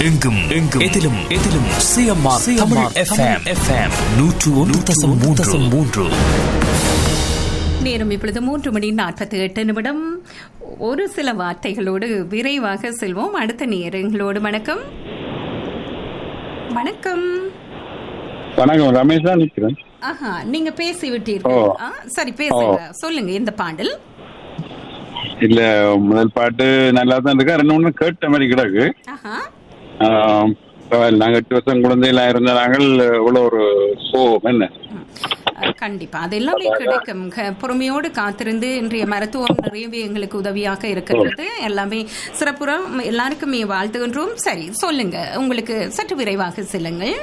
எங்கும் எங்கும் எதிலும் எதிலும் சிஎம்ஆர் தமிழ் எஃப்எம் எஃப்எம் நூற்று ஒன்று தசம் மூன்று தசம் மூன்று நேரம் இப்பொழுது மூன்று மணி நாற்பத்தி எட்டு நிமிடம் ஒரு சில வார்த்தைகளோடு விரைவாக செல்வோம் அடுத்த நேரங்களோடு வணக்கம் வணக்கம் வணக்கம் ரமேஷ் தான் நிக்கிறேன் ஆஹா நீங்க பேசி விட்டீர்கள் ஓ. ஆ, சரி பேசுங்க சொல்லுங்க இந்த பாடல் இல்ல முதல் பாட்டு நல்லா தான் இருக்கா ரெண்டு மூணு கேட்ட மாதிரி கிடக்கு ஆஹா ஆம், பரவாயில்ல. நாங்க எட்டு வருஷம் குழந்தையில இருந்த நாங்கள் இவ்வளவு ஒரு சோகம் என்ன ம். அஹ், கண்டிப்பா அது எல்லாமே கிடைக்கும் க- பொறுமையோடு காத்திருந்து இன்றைய மருத்துவம் நிறையவே எங்களுக்கு உதவியாக இருக்கிறது எல்லாமே சிறப்புறம் எல்லாருக்குமே வாழ்த்துகின்றோம் சரி சொல்லுங்க உங்களுக்கு சற்று விரைவாக செல்லுங்கள்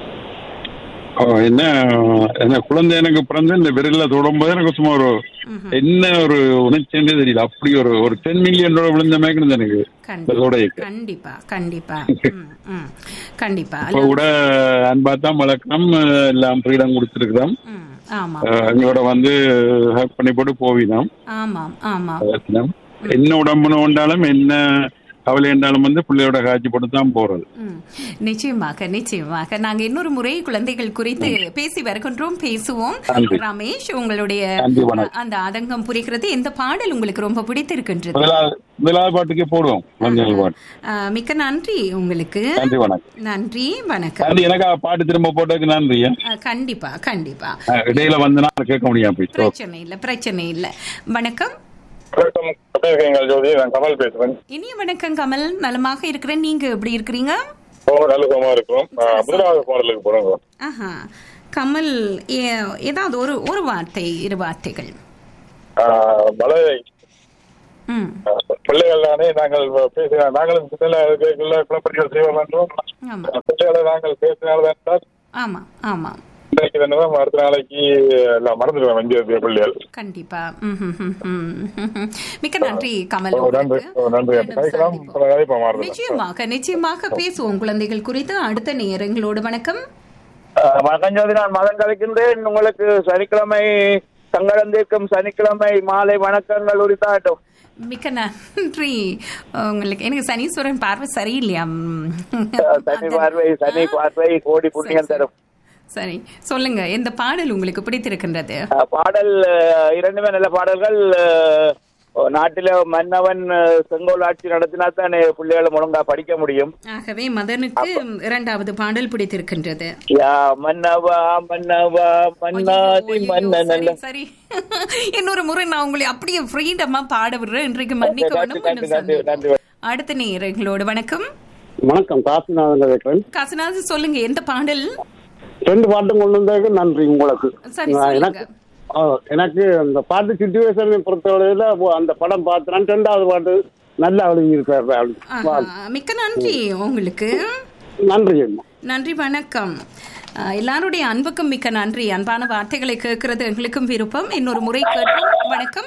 ஓ, என்ன என்ன குழந்தை எனக்கு பிறந்து இந்த விரல்ல தொடும்போது எனக்கு சும்மா ஒரு என்ன ஒரு உணர்ச்சின்றே தெரியல அப்படி ஒரு ஒரு டென் மில்லியன் ரூபா விழுந்த மாதிரி இருந்தது எனக்கு இந்த கண்டிப்பா தோடைக்கு கண்டிப்பா கண்டிப்பா ம், ம். கண்டிப்பா இப்ப கூட அன்பா தான் வளர்க்கணும் எல்லாம் ஃப்ரீடம் கொடுத்துருக்கிறோம் ம், ஆமா எங்களோட வந்து ஹெல்ப் பண்ணி போட்டு போவினோம் ஆமாம் ஆமாம் அவசியம். என்ன உடம்புன்னு உண்டாலும் என்ன கவலை என்றாலும் வந்து பிள்ளையோட காட்சி போட்டு தான் போறது ம். நிச்சயமாக நிச்சயமாக நாங்க இன்னொரு முறை குழந்தைகள் குறித்து பேசி வருகின்றோம் பேசுவோம் நன்றி. ரமேஷ் உங்களுடைய நன்றி, வணக்கம். அந்த ஆதங்கம் புரிகிறது எந்த பாடல் உங்களுக்கு ரொம்ப பிடித்திருக்கின்றது முதலாவது முதலாவது பாட்டுக்கே போடுவோம் குழந்தைகள் பாட்டு ஆ, மிக்க நன்றி உங்களுக்கு நன்றி வணக்கம் நன்றி வணக்கம் நன்றி எனக்கு ஆ பாட்டு திரும்ப போட்டதுக்கு நன்றி ஆ, கண்டிப்பா கண்டிப்பா ஆ, இடையில வந்து நான் கேட்க முடியாம போயிட்டு பிரச்சனை இல்ல பிரச்சனை இல்ல வணக்கம் வணக்கம் எப்படி இருக்கீங்க ஜோதி நான் கமல் பேசுறேன் இனிய வணக்கம் கமல் நலமாக இருக்கிறேன் நீங்க எப்படி இருக்கிறீங்க நல்ல சுகமா இருக்கும் முதலாவது பாடலுக்கு போடுங்க ஆஹா கமல் ஏ- ஏதாவது ஒரு ஒரு வார்த்தை இரு வார்த்தைகள் மழை ம் பிள்ளைகள் தானே நாங்கள் பேசின நாங்களும் குளப்படிகள் செய்வோம் என்றோம் ஆமா பிள்ளைகளை நாங்கள் பேசினால்தான் ஆமா ஆமா இன்றைக்கு தானே அடுத்த நாளைக்கு எல்லாம் மறந்துடுவேன் வஞ்சிய பிள்ளைகள் கண்டிப்பா ம், ம், ம், ம். மிக்க நன்றி கமல் ஓ, நன்றி உங்களுக்கு. ஓ, நன்றி மீண்டும் கழிக்கலாம் சந்திப்போம். இப்போ மாறுது நிச்சயமாக நிச்சயமாக பேசுவோம் குழந்தைகள் குறித்து அடுத்த நேரங்களோடு வணக்கம் வணக்கம் ஜோதி நான் மதம் கலைக்கின்றேன் உங்களுக்கு சனிக்கிழமை சங்கடம் தீர்க்கும் சனிக்கிழமை மாலை வணக்கங்கள் உரித்தாட்டும் மிக்க நன்றி உங்களுக்கு எனக்கு சனீஸ்வரன் பார்வை சரியில்லையா ம். சனி பார்வை சனி பார்வை கோடி புண்ணியம் சரி, தரும் சரி சொல்லுங்க எந்த பாடல் உங்களுக்கு பிடித்திருக்கின்றது அஹ், பாடல் அஹ், இரண்டுமே நல்ல பாடல்கள் அஹ், நாட்டில மன்னவன் அஹ், செங்கோல் ஆட்சி நடத்தினால் தான் பிள்ளைகளை ஒழுங்கா படிக்க முடியும் ஆகவே மதனுக்கு இரண்டாவது பாடல் பிடித்திருக்கின்றது யா மன்னவா மன்னவா மன்னாதி ஐயோ, மன்னன் சரி, சரி இன்னொரு முறை நான் உங்களை அப்படியே ஃப்ரீடமா பாட விடுறேன் இன்றைக்கு மன்னிக்க நன்றி, வேணும் நன்றி, மீண்டும் நன்றி, சந்திப்போம். நன்றி. அடுத்த நேரங்களோடு வணக்கம் வணக்கம் காசிநாதன் இருக்கிறேன் காசிநாத் சொல்லுங்க எந்த பாடல் ரெண்டு பாட்டும் கொண்டு வந்ததுக்கு நன்றி உங்களுக்கு சரி நான் சொல்லுங்க எனக்கு ஆ, எனக்கு அந்த பாட்டு சுச்சுவேஷனை பொறுத்தவரையில ஓ, அந்த படம் பார்த்தேன் ரெண்டாவது பாட்டு நல்லா எழுதியிருக்காரு ஆஹா, மிக்க நன்றி உங்களுக்கு நன்றி அம்மா நன்றி வணக்கம் அஹ், எல்லாருடைய அன்புக்கும் மிக்க நன்றி அன்பான வார்த்தைகளை கேட்கிறது எங்களுக்கும் விருப்பம் இன்னொரு முறை கேட்போம் வணக்கம்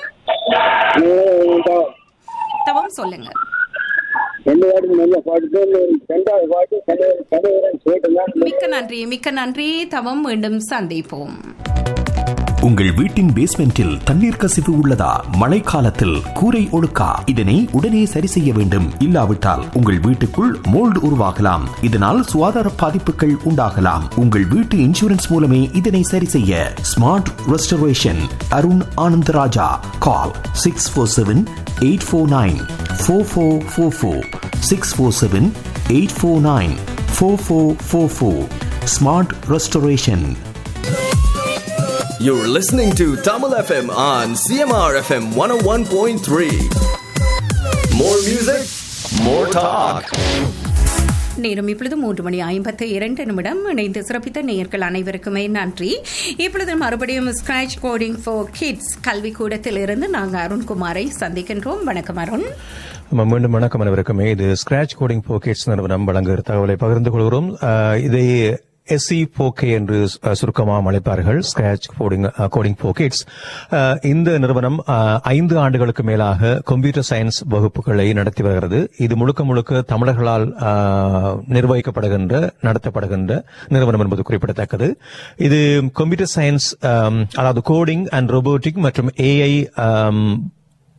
தவம் சொல்லுங்க ரெண்டு பாட்டு நல்ல பாட்டு ரெண்டாவது பாட்டு கேட்டுதான் மிக்க நன்றி மிக்க நன்றி தவம் மீண்டும் சந்திப்போம் உங்கள் வீட்டின் பேஸ்மெண்டில் தண்ணீர் கசிவு உள்ளதா மழைக்காலத்தில் கூரை ஒழுக்கா இதனை உடனே சரி செய்ய வேண்டும் இல்லாவிட்டால் உங்கள் வீட்டுக்குள் மோல்டு உருவாகலாம் இதனால் சுகாதார பாதிப்புகள் உண்டாகலாம் உங்கள் வீட்டு இன்சூரன்ஸ் மூலமே இதனை சரி செய்ய smart restoration Arun Anandaraja call six four seven eight four nine four four four four six four seven eight four nine four four four four smart restoration You're listening to Tamil FM on CMR FM 101.3. More music, more talk. நேரம் இப்பொழுது மூன்று மணி ஐம்பத்து இரண்டு நிமிடம் இணைந்து சிறப்பித்த நேயர்கள் அனைவருக்குமே நன்றி இப்பொழுது மறுபடியும் ஸ்கிராச் கோடிங் ஃபார் கிட்ஸ் கல்விக்கூடத்தில் இருந்து நாங்கள் அருண்குமாரை சந்திக்கின்றோம் வணக்கம் அருண் நம்ம மீண்டும் வணக்கம் அனைவருக்குமே இது ஸ்கிராச் கோடிங் போக்கெட்ஸ் நிறுவனம் வழங்குகிற தகவலை பகிர்ந்து கொள்கிறோம் அஹ், இதை எஸ்சி போகே என்று அஹ், சுருக்கமாக அழைப்பார்கள் ஸ்கிராச் கோடிங் கோடிங் போக்கெட்ஸ் இந்த நிறுவனம் அஹ், ஐந்து ஆண்டுகளுக்கு மேலாக கம்ப்யூட்டர் சயின்ஸ் வகுப்புகளை நடத்தி வருகிறது இது முழுக்க முழுக்க தமிழர்களால் அஹ், நிர்வகிக்கப்படுகின்ற நடத்தப்படுகின்ற நிறுவனம் என்பது குறிப்பிடத்தக்கது இது கம்ப்யூட்டர் சயின்ஸ் அதாவது கோடிங் அண்ட் ரோபோட்டிக் மற்றும் ஏஐ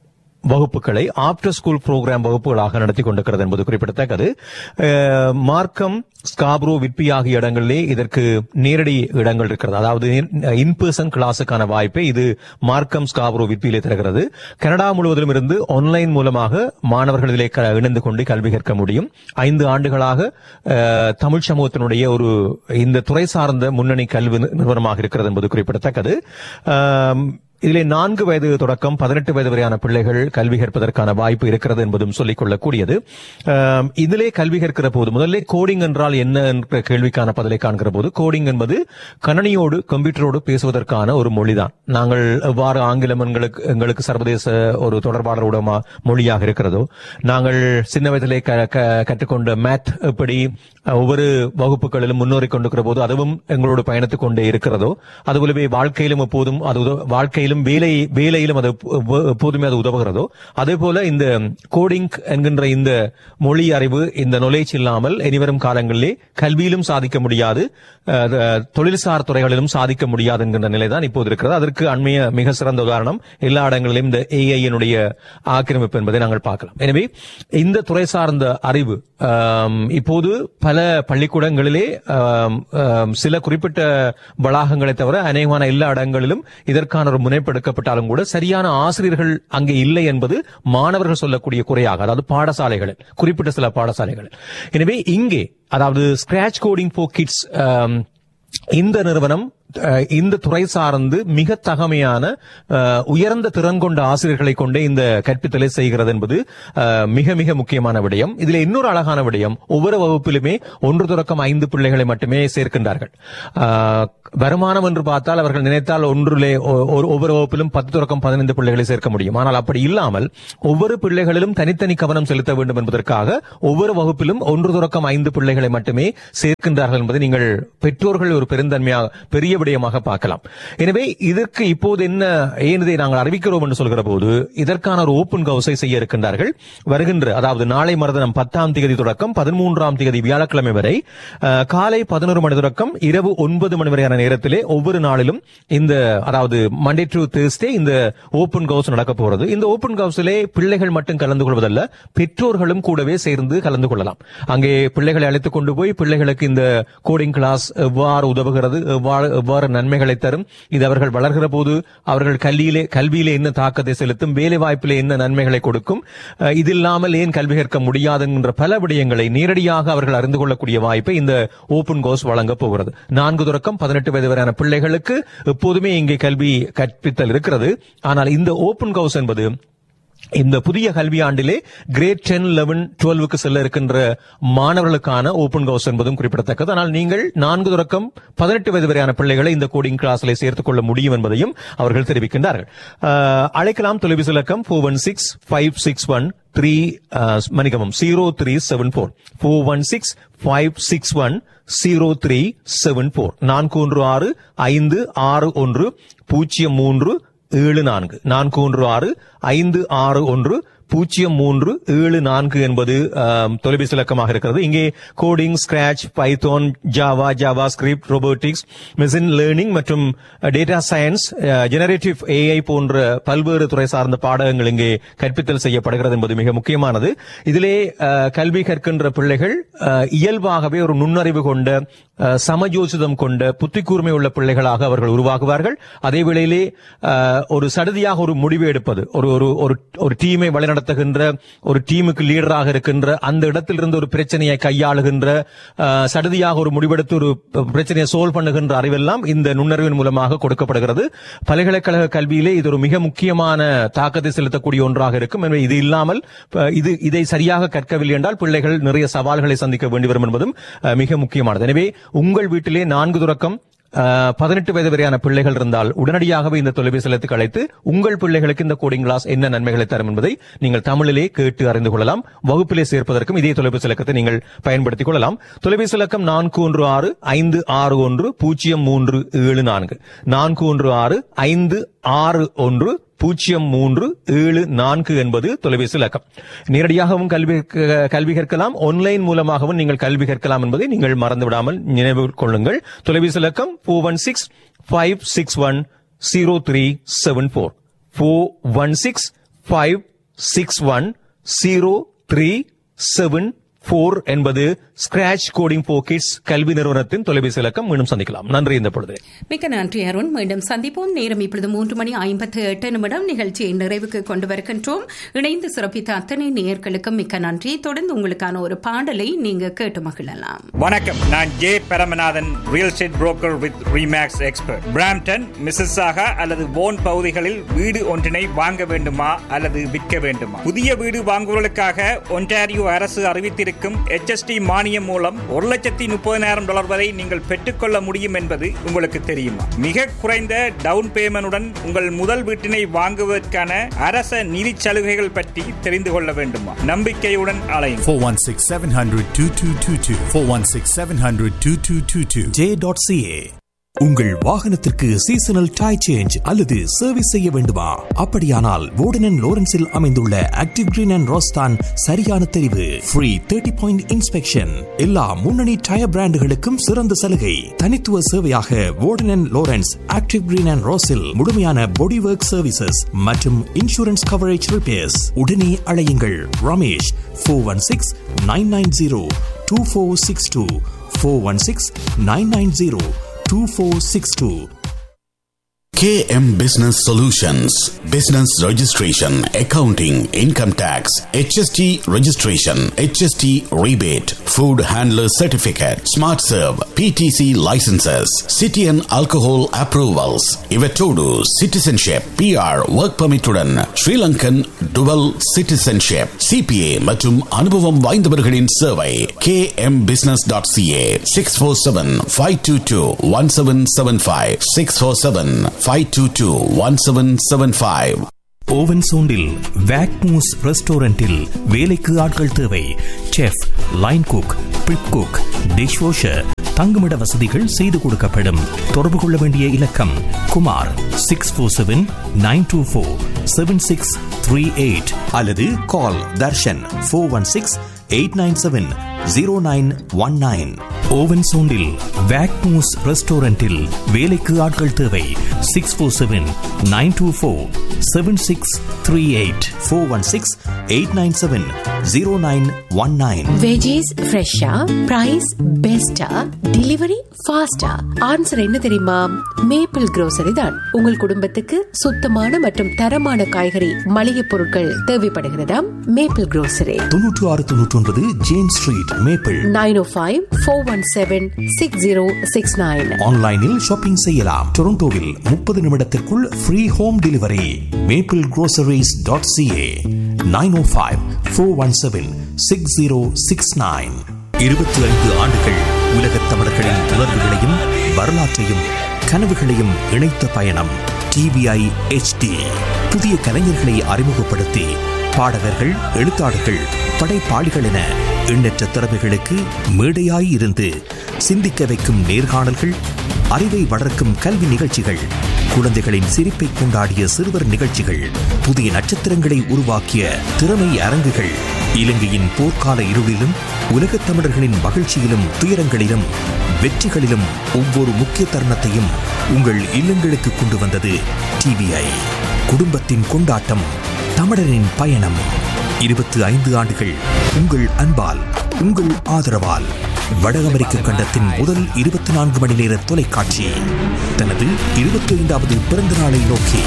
வகுப்புகளை ஆப்டர் ஸ்கூல் புரோகிராம் வகுப்புகளாக நடத்தி கொண்டிருக்கிறது என்பது குறிப்பிடத்தக்கது அஹ், மார்க்கம் ஸ்காப்ரோ விட்பி ஆகிய இடங்களிலே இதற்கு நேரடி இடங்கள் இருக்கிறது அதாவது இன் பர்சன் கிளாஸுக்கான வாய்ப்பை இது மார்க்கம் ஸ்காப்ரோ விட்பியிலே தருகிறது கனடா முழுவதிலும் இருந்து ஆன்லைன் மூலமாக மாணவர்கள் இதிலே க- இணைந்து கொண்டு கல்வி கற்க முடியும் ஐந்து ஆண்டுகளாக அஹ், தமிழ் சமூகத்தினுடைய ஒரு இந்த துறை சார்ந்த முன்னணி கல்வி நி- நிறுவனமாக இருக்கிறது என்பது குறிப்பிடத்தக்கது ஆம், இதிலே நான்கு வயது தொடக்கம் பதினெட்டு வயது வரையான பிள்ளைகள் கல்வி கற்பதற்கான வாய்ப்பு இருக்கிறது என்பதும் சொல்லிக் கொள்ளக்கூடியது ஆம், இதிலே கல்வி கற்கிற போது முதல்ல கோடிங் என்றால் என்ன என்ற கேள்விக்கான பதிலை காண்கிற போது கோடிங் என்பது கணனியோடு கம்ப்யூட்டரோடு பேசுவதற்கான ஒரு மொழிதான் நாங்கள் எவ்வாறு ஆங்கிலம் எங்களுக்கு எங்களுக்கு சர்வதேச ஒரு தொடர்பாளரோட மா- மொழியாக இருக்கிறதோ நாங்கள் சின்ன வயதிலே க- க- கற்றுக்கொண்ட மேத் எப்படி அஹ், ஒவ்வொரு வகுப்புகளிலும் முன்னேறி கொண்டிருக்கிற போது அதுவும் எங்களோடு பயணித்துக் கொண்டே இருக்கிறதோ அதுபோலவே வாழ்க்கையிலும் எப்போதும் அது உத- வாழ்க்கையிலும் வேலை வேலையிலும் அது எப்ப- எப்போதுமே அது உதவுகிறதோ அதே போல இந்த கோடிங் என்கின்ற இந்த மொழி அறிவு இந்த knowledge இல்லாமல் இனிவரும் காலங்களிலே கல்வியிலும் சாதிக்க முடியாது அஹ், அஹ், தொழில்சார் துறைகளிலும் சாதிக்க முடியாது என்கின்ற நிலைதான் இப்போது இருக்கிறது அதற்கு அண்மைய மிக சிறந்த உதாரணம் எல்லா இடங்களிலும் இந்த ஏஐனுடைய ஆக்கிரமிப்பு என்பதை நாங்கள் பார்க்கலாம் எனவே இந்த துறை சார்ந்த அறிவு ஆம், இப்போது பல பள்ளிக்கூடங்களிலே ஆம், ஆம், சில குறிப்பிட்ட வளாகங்களை தவிர அநேகமான எல்லா இடங்களிலும் இதற்கான ஒரு முனைப்பு எடுக்கப்பட்டாலும் கூட சரியான ஆசிரியர்கள் அங்கே இல்லை என்பது மாணவர்கள் சொல்லக்கூடிய குறையாக அதாவது பாடசாலைகளில் குறிப்பிட்ட சில பாடசாலைகள் எனவே இங்கே அதாவது ஸ்கிராச் கோடிங் for கிட்ஸ் இந்த நிறுவனம் அஹ், இந்த துறை சார்ந்து மிக தகமையான அஹ், உயர்ந்த திறன் கொண்ட ஆசிரியர்களை கொண்டே இந்த கற்பித்தலை செய்கிறது என்பது அஹ், மிக மிக முக்கியமான விடயம் இதுல இன்னொரு அழகான விடயம் ஒவ்வொரு வகுப்பிலுமே ஒன்று தொடக்கம் ஐந்து பிள்ளைகளை மட்டுமே சேர்க்கின்றார்கள் அஹ், வருமானம் என்று பார்த்தால் அவர்கள் நினைத்தால் ஒன்றிலே ஒ- ஒரு- ஒவ்வொரு வகுப்பிலும் பத்து தொடக்கம் பதினைந்து பிள்ளைகளை சேர்க்க முடியும் ஆனால் அப்படி இல்லாமல் ஒவ்வொரு பிள்ளைகளிலும் தனித்தனி கவனம் செலுத்த வேண்டும் என்பதற்காக ஒவ்வொரு வகுப்பிலும் ஒன்று தொடக்கம் ஐந்து பிள்ளைகளை மட்டுமே சேர்க்கின்றார்கள் என்பதை நீங்கள் பெற்றோர்கள் ஒரு பெருந்தன்மையாக பெரிய விடயமாக பார்க்கலாம் எனவே இதற்கு இப்போது என்ன ஏன் இதை நாங்கள் அறிவிக்கிறோம் என்று சொல்கிற போது இதற்கான ஒரு ஓபன் கவுஸை செய்ய இருக்கின்றார்கள் வருகின்ற அதாவது நாளை மறுதினம் பத்தாம் தேதி தொடக்கம் பதிமூன்றாம் தேதி வியாழக்கிழமை வரை அஹ், காலை பதினோரு மணி தொடக்கம் இரவு ஒன்பது மணி வரையான நேரத்திலே ஒவ்வொரு நாளிலும் இந்த அதாவது மண்டே டு தேர்ஸ்டே இந்த ஓபன் கவுஸ் நடக்க போறது இந்த ஓபன் கவுஸிலே பிள்ளைகள் மட்டும் கலந்து கொள்வதல்ல பெற்றோர்களும் கூடவே சேர்ந்து கலந்து கொள்ளலாம் அங்கே பிள்ளைகளை அழைத்துக் கொண்டு போய் பிள்ளைகளுக்கு இந்த கோடிங் கிளாஸ் எவ்வாறு உதவுகிறது எவ்வாறு எவ்வாறு நன்மைகளை தரும் இது அவர்கள் வளர்கிற போது அவர்கள் கல்வியிலே கல்வியிலே என்ன தாக்கத்தை செலுத்தும் வேலை வாய்ப்பிலே என்ன நன்மைகளை கொடுக்கும் அஹ், இது இல்லாமல் ஏன் கல்வி கற்க முடியாது என்கின்ற பல விடயங்களை நேரடியாக அவர்கள் அறிந்து கொள்ளக்கூடிய வாய்ப்பை இந்த ஓபன் கோர்ஸ் வழங்க போகிறது நான்கு தொடக்கம் பதினெட்டு வயது வரையான பிள்ளைகளுக்கு எப்போதுமே இங்கே கல்வி கற்பித்தல் இருக்கிறது ஆனால் இந்த ஓபன் கவுஸ் என்பது இந்த புதிய கல்வியாண்டிலே கிரேட் டென் லெவன் டுவெல்வுக்கு செல்ல இருக்கின்ற மாணவர்களுக்கான ஓபன் கவுஸ் என்பதும் குறிப்பிடத்தக்கது ஆனால் நீங்கள் நான்கு தொடக்கம் பதினெட்டு வயது வரையான பிள்ளைகளை இந்த கோடிங் கிளாஸில் சேர்த்துக் கொள்ள முடியும் என்பதையும் அவர்கள் தெரிவிக்கின்றார்கள் அஹ், அழைக்கலாம் தொலைபேசி இலக்கம் four one six five six one three மணிக்கமம் zero three seven four four one six five six one zero three seven four நான்கு ஒன்று ஆறு ஐந்து ஆறு ஒன்று பூஜ்ஜியம் மூன்று ஏழு நான்கு நான்கு ஒன்று ஆறு ஐந்து ஆறு ஒன்று பூஜ்ஜியம் மூன்று ஏழு நான்கு என்பது ஆம், தொலைபேசி இலக்கமாக இருக்கிறது இங்கே coding Scratch Python Java JavaScript robotics machine learning மற்றும் டேட்டா சயின்ஸ் ஜெனரேட்டிவ் ஏஐ போன்ற பல்வேறு துறை சார்ந்த பாடகங்கள் இங்கே கற்பித்தல் செய்யப்படுகிறது என்பது மிக முக்கியமானது இதிலே அஹ், கல்வி கற்கின்ற பிள்ளைகள் அஹ், இயல்பாகவே ஒரு நுண்ணறிவு கொண்ட அஹ், சமயோசிதம் கொண்ட புத்தி கூர்மை உள்ள பிள்ளைகளாக அவர்கள் உருவாகுவார்கள் அதே வேளையிலே அஹ், ஒரு சடுதியாக ஒரு முடிவு எடுப்பது ஒரு ஒரு ஒரு- ஒரு டீமை வழிநடத்துகின்ற ஒரு டீமுக்கு லீடராக இருக்கின்ற அந்த இடத்திலிருந்து ஒரு பிரச்சனையை கையாளுகின்ற அஹ், சடுதியாக ஒரு முடிவெடுத்து ஒரு பிரச்சனையை சோல்வ் பண்ணுகின்ற அறிவெல்லாம் இந்த நுண்ணறிவின் மூலமாக கொடுக்கப்படுகிறது பல்கலைக்கழக கல்வியிலே இது ஒரு மிக முக்கியமான தாக்கத்தை செலுத்தக்கூடிய ஒன்றாக இருக்கும் எனவே இது இல்லாமல் அஹ், இது இதை சரியாக கற்கவில்லை என்றால் பிள்ளைகள் நிறைய சவால்களை சந்திக்க வேண்டி வரும் என்பதும் அஹ், மிக முக்கியமானது எனவே உங்கள் வீட்டிலே நான்கு தொடக்கம் பதினெட்டு வயது வரையான பிள்ளைகள் இருந்தால் உடனடியாகவே இந்த தொலைபேசி இலத்துக்கு அழைத்து உங்கள் பிள்ளைகளுக்கு இந்த கோடிங் கிளாஸ் என்ன நன்மைகளை தரும் என்பதை நீங்கள் தமிழிலே கேட்டு அறிந்து கொள்ளலாம் வகுப்பிலே சேர்ப்பதற்கும் இதே தொலைபேசி இலக்கத்தை நீங்கள் பயன்படுத்திக் கொள்ளலாம் தொலைபேசி இலக்கம் நான்கு ஒன்று ஆறு ஐந்து ஆறு ஒன்று பூஜ்ஜியம் மூன்று ஏழு நான்கு நான்கு ஒன்று ஆறு ஐந்து ஆறு ஒன்று பூஜ்ஜியம் மூன்று ஏழு நான்கு என்பது தொலைபேசி இலக்கம் நேரடியாகவும் கல்வி க- கல்வி கற்கலாம் ஆன்லைன் மூலமாகவும் நீங்கள் கல்வி கற்கலாம் என்பதை நீங்கள் மறந்து விடாமல் நினைவு கொள்ளுங்கள் தொலைபேசி இலக்கம் four one six five six one zero three seven four four one six five six one zero three seven four என்பது ஸ்கிராச் கோடிங் போக்கிட்ஸ் கல்வி நிறுவனத்தின் தொலைபேசி இலக்கம் மீண்டும் சந்திக்கலாம் நன்றி இந்த பொழுது மிக்க நன்றி அருண் மீண்டும் சந்திப்போம் நேரம் இப்பொழுது மூன்று மணி ஐம்பத்து எட்டு நிமிடம் நிகழ்ச்சியை நிறைவுக்கு கொண்டு வருகின்றோம் இணைந்து சிறப்பித்த அத்தனை நேயர்களுக்கும் மிக்க நன்றி தொடர்ந்து உங்களுக்கான ஒரு பாடலை நீங்க கேட்டு மகிழலாம் வணக்கம் நான் J Paramanathan real estate broker with Remax expert Brampton Mississauga அல்லது போன் பகுதிகளில் வீடு ஒன்றினை வாங்க வேண்டுமா அல்லது விற்க வேண்டுமா புதிய வீடு வாங்குவதற்காக ஒன்டாரியோ அரசு அறிவித்திருக்கும் HST மானியம் மூலம் ஒரு லட்சத்தி முப்பதினாயிரம் டாலர் வரை நீங்கள் பெற்றுக்கொள்ள முடியும் என்பது உங்களுக்கு தெரியுமா மிக குறைந்த டவுன் பேமெண்டுடன் உங்கள் முதல் வீட்டினை வாங்குவதற்கான அரச நிதி சலுகைகள் பற்றி தெரிந்து கொள்ள வேண்டுமா நம்பிக்கையுடன் அலையும் 416 700 2222. 416 700 2222. J.ca உங்கள் வாகனத்திற்கு சீசனல் டை சேஞ்ச் அல்லது சர்வீஸ் செய்ய வேண்டுமா அப்படியானால் வோர்டன் லோரன்ஸில் அமைந்துள்ள ஆக்டிவ் கிரீன் அண்ட் ரோஸ்தான் சரியான தெரிவு ஃப்ரீ தேர்ட்டி பாயிண்ட் இன்ஸ்பெக்ஷன் எல்லா முன்னணி டயர் பிராண்டுகளுக்கும் சிறந்த சலுகை தனித்துவ சேவையாக Warden Lawrence Active Green and ரோஸில் முழுமையான பாடி ஒர்க் சர்வீசஸ் மற்றும் இன்சூரன்ஸ் கவரேஜ் ரிப்பேர்ஸ் உடனே அழையுங்கள் Ramesh four one six nine nine zero two four six two four one six nine nine zero 2462. KM Business Solutions Business Registration, Accounting, Income Tax, HST Registration, HST Rebate, Food Handler Certificate, Smart Serve, PTC Licenses, City and Alcohol Approvals, Ivetodu, Citizenship, PR, Work Permit உடன் Sri Lankan Dual Citizenship, CPA மற்றும் அனுபவம் வாய்ந்தவர்களின் சேவை kmbusiness.ca 647-522-1775 647-522-1775 oven சோண்டில் வேக்மூஸ் ரெஸ்டாரண்டில் வேலைக்கு ஆட்கள் தேவை chef line cook prep cook dish washer தங்குமிட வசதிகள் செய்து கொடுக்கப்படும் தொடர்பு கொள்ள வேண்டிய இலக்கம் Kumar six four seven nine two four seven six three eight அல்லது call Darshan four one six eight nine seven zero nine one nine ஓவன் சோண்டில் வேக்மூஸ் ரெஸ்டாரண்டில் வேலைக்கு ஆட்கள் தேவை six four seven nine two four seven six three eight four one six eight nine seven zero nine one nine veggies ஃப்ரெஷ்ஷா price பெஸ்டா delivery ஃபாஸ்டா ஆன்சர் என்ன தெரியுமா மேப்பிள் grocery தான் உங்கள் குடும்பத்துக்கு சுத்தமான மற்றும் தரமான காய்கறி மளிகை பொருட்கள் தேவைப்படுகிறதா மேப்பிள் grocery தொன்னூற்று ஆறு தொன்னூற்றி ஒன்பது Jane Street Maple nine O five four one seven six zero six nine ஆன்லைனில் ஷாப்பிங் செய்யலாம் டொரண்டோவில் முப்பது நிமிடத்திற்குள் free home delivery Maple groceries dot CA nine O five four one seven six zero six nine இருபத்தி ஐந்து ஆண்டுகள் உலகத் தமிழர்களின் உணர்வுகளையும் வரலாற்றையும் கனவுகளையும் இணைத்த பயணம் டிவிஐ HD புதிய கலைஞர்களை அறிமுகப்படுத்தி பாடகர்கள் எழுத்தாளர்கள் படைப்பாளிகள் என எண்ணற்ற திறமைகளுக்கு மேடையாய் இருந்து சிந்திக்க வைக்கும் நேர்காணல்கள் அறிவை வளர்க்கும் கல்வி நிகழ்ச்சிகள் குழந்தைகளின் சிரிப்பை கொண்டாடிய சிறுவர் நிகழ்ச்சிகள் புதிய நட்சத்திரங்களை உருவாக்கிய திறமை அரங்குகள் இலங்கையின் போர்க்கால இருளிலும் உலகத் தமிழர்களின் மகிழ்ச்சியிலும் துயரங்களிலும் வெற்றிகளிலும் ஒவ்வொரு முக்கிய தருணத்தையும் உங்கள் இல்லங்களுக்கு கொண்டு வந்தது டிவிஐ குடும்பத்தின் கொண்டாட்டம் தமிழரின் பயணம் இருபத்தி ஐந்து ஆண்டுகள் உங்கள் அன்பால் உங்கள் ஆதரவால் வட அமெரிக்க கண்டத்தின் முதல் இருபத்தி நான்கு மணி நேர தொலைக்காட்சி தனது இருபத்தி ஐந்தாவது பிறந்த நாளை நோக்கி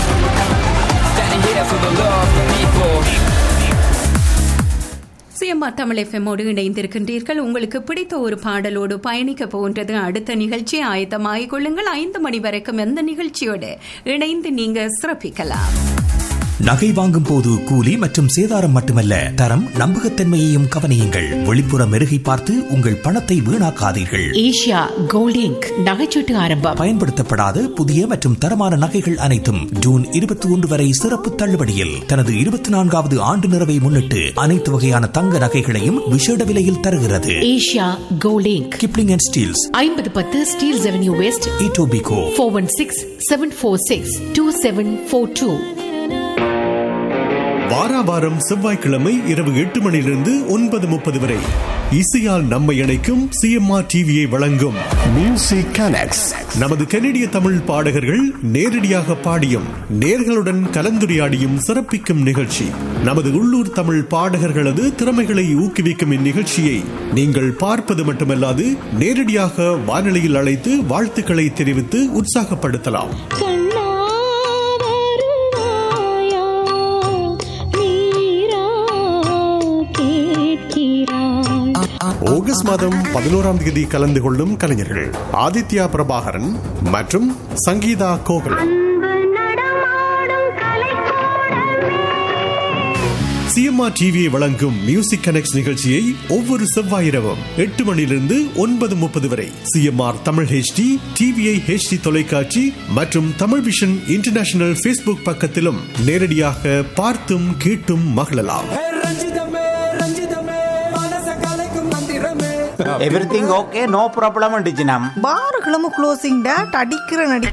சிஎம்ஆ தமிழ் எஃப்எம்மோடு இணைந்திருக்கின்றீர்கள் உங்களுக்கு பிடித்த ஒரு பாடலோடு பயணிக்க போன்றது அடுத்த நிகழ்ச்சி ஆயத்தமாகிக் கொள்ளுங்கள் ஐந்து மணி வரைக்கும் எந்த நிகழ்ச்சியோடு இணைந்து நீங்க சிறப்பிக்கலாம் நகை வாங்கும் போது கூலி மற்றும் சேதாரம் மட்டுமல்ல தரம் நம்பகத்தன்மையையும் கவனியுங்கள் வெளிப்புற மெருகை பார்த்து உங்கள் பணத்தை வீணாக்காதீர்கள் ஏஷியா கோல்டிங்க் நகைச்சீட்டு ஆரம்பம் பயன்படுத்தப்படாத புதிய மற்றும் தரமான நகைகள் அனைத்தும் ஜூன் இருபத்தி ஒன்று வரை சிறப்பு தள்ளுபடியில் தனது இருபத்தி நான்காவது ஆண்டு நிறைவை முன்னிட்டு அனைத்து வகையான தங்க நகைகளையும் விசேட விலையில் தருகிறது ஏஷியா கோல்டிங்க் கிப்ளிங் அண்ட் ஸ்டீல்ஸ் ஐம்பது பத்து Steeles Avenue West Etobicoke four one six seven four six two seven four two வாரா வாரம் செவ்வாய்க்கிழமை இரவு எட்டு மணியிலிருந்து ஒன்பது முப்பது வரை இசையால் நம்மை இணைக்கும் சிஎம்ஆர் டிவியை வழங்கும் மியூசிக் கனெக்ட்ஸ் நமது கனடிய தமிழ் பாடகர்கள் நேரடியாக பாடியும் நேர்களுடன் கலந்துரையாடியும் சிறப்பிக்கும் நிகழ்ச்சி நமது உள்ளூர் தமிழ் பாடகர்களது திறமைகளை ஊக்குவிக்கும் இந்நிகழ்ச்சியை நீங்கள் பார்ப்பது மட்டுமல்லாது நேரடியாக வானொலியில் அழைத்து வாழ்த்துக்களை தெரிவித்து உற்சாகப்படுத்தலாம் ஆகஸ்ட் மாதம் பதினோராம் தேதி கலந்து கொள்ளும் கலைஞர்கள் ஆதித்யா பிரபாகரன் மற்றும் சங்கீதா கோகுலம் சிஎம்ஆர் டிவியை வழங்கும் மியூசிக் கனெக்ட் நிகழ்ச்சியை ஒவ்வொரு செவ்வாய் இரவும் எட்டு மணியிலிருந்து ஒன்பது முப்பது வரை CMR Tamil HD TVI HD தொலைக்காட்சி மற்றும் தமிழ் விஷன் இன்டர்நேஷனல் ஃபேஸ்புக் பக்கத்திலும் நேரடியாக பார்த்தும் கேட்டும் மகிழலாம் எவ்ரிதிங் ஓகே நோ ப்ராப்ளம் அண்டிச்சினம் பார்களும் க்ளோசிங் டேட் அடிக்கிற நடி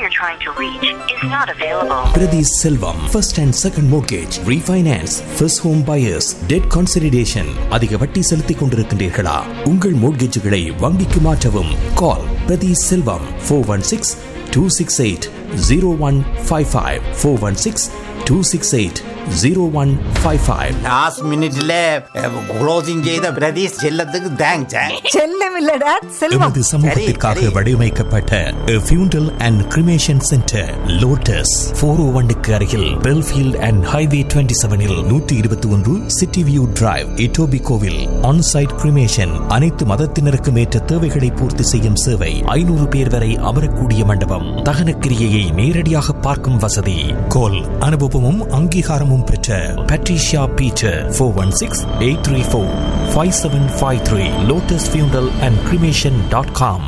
Priti Selvam, first and second mortgage, refinance, first home buyers, debt consolidation. அதிக வட்டி செலுத்திக் கொண்டிருக்கின்றீர்களா உங்கள் மோட்கேஜுகளை வங்கிக்கு மாற்றவும் call Prathi Selvam four one six two six eight zero one five five four one six two six eight zero one five five last மினிட்ல closing செய்த பிரதீஷ் செல்லத்துக்கு thanks செல்லம் இல்ல டேட் செல்வம் எமது சமூகத்திற்காக வடிவமைக்கப்பட்ட funeral and cremation centre Lotus four O ஒன்னுக்கு அருகில் பெல்ஃபீல்ட் அண்ட் ஹைவே டுவெண்ட்டி செவனில் நூற்றி இருபத்தி ஒன்று சிட்டி வியூ டிரைவ் இட்டோபி கோவில் ஆன்சைட் கிரிமேஷன் அனைத்து மதத்தினருக்கும் ஏற்ற தேவைகளை பூர்த்தி செய்யும் சேவை ஐநூறு பேர் வரை அமரக்கூடிய மண்டபம் தகனக்கிரியையை நேரடியாக பார்க்கும் வசதி கோல் அனுபவமும் அங்கீகாரமும் பெற்ற Patricia Peter four one six eight three four five seven five three Lotus funeral and cremation dot com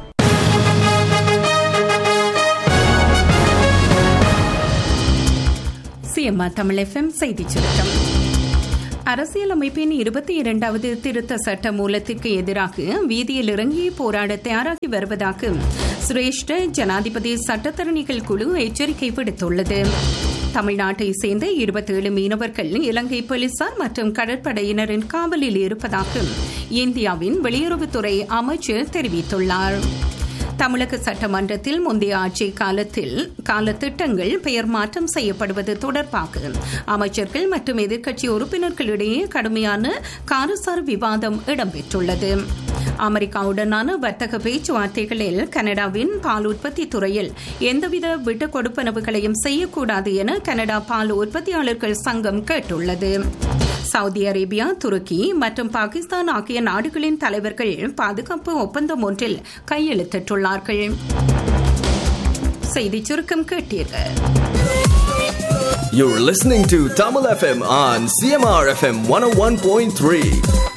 CMR Tamil FM செய்திச் சுருக்கம் அரசியலமைப்பின் இருபத்தி இரண்டாவது திருத்த சட்ட மூலத்திற்கு எதிராக வீதியில் இறங்கி போராட தயாராகி வருவதாக சிரேஷ்ட ஜனாதிபதி சட்டத்தரணிகள் குழு எச்சரிக்கை விடுத்துள்ளது தமிழ்நாட்டை சேர்ந்த இருபத்தேழு மீனவர்கள் இலங்கை போலீசார் மற்றும் கடற்படையினரின் காவலில் இருப்பதாக இந்தியாவின் வெளியுறவுத்துறை அமைச்சர் தெரிவித்துள்ளார் தமிழக சட்டமன்றத்தில் முந்தைய ஆட்சி காலத்தில் கால திட்டங்கள் பெயர் மாற்றம் செய்யப்படுவது தொடர்பாக அமைச்சர்கள் மற்றும் எதிர்க்கட்சி உறுப்பினர்களிடையே கடுமையான காரசார விவாதம் இடம்பெற்றுள்ளது அமெரிக்காவுடனான வர்த்தக பேச்சுவார்த்தைகளில் கனடாவின் பால் உற்பத்தி துறையில் எந்தவித விட்டுக் கொடுப்பனவுகளையும் செய்யக்கூடாது என கனடா பால் உற்பத்தியாளர்கள் சங்கம் கேட்டுள்ளது சவுதி அரேபியா துருக்கி மற்றும் பாகிஸ்தான் ஆகிய நாடுகளின் தலைவர்கள் பாதுகாப்பு ஒப்பந்தம் ஒன்றில் கையெழுத்திட்டுள்ளார்கள் செய்திச் சுருக்கம் கேட்டீர்கள் You're listening to Tamil FM on CMR FM 101.3.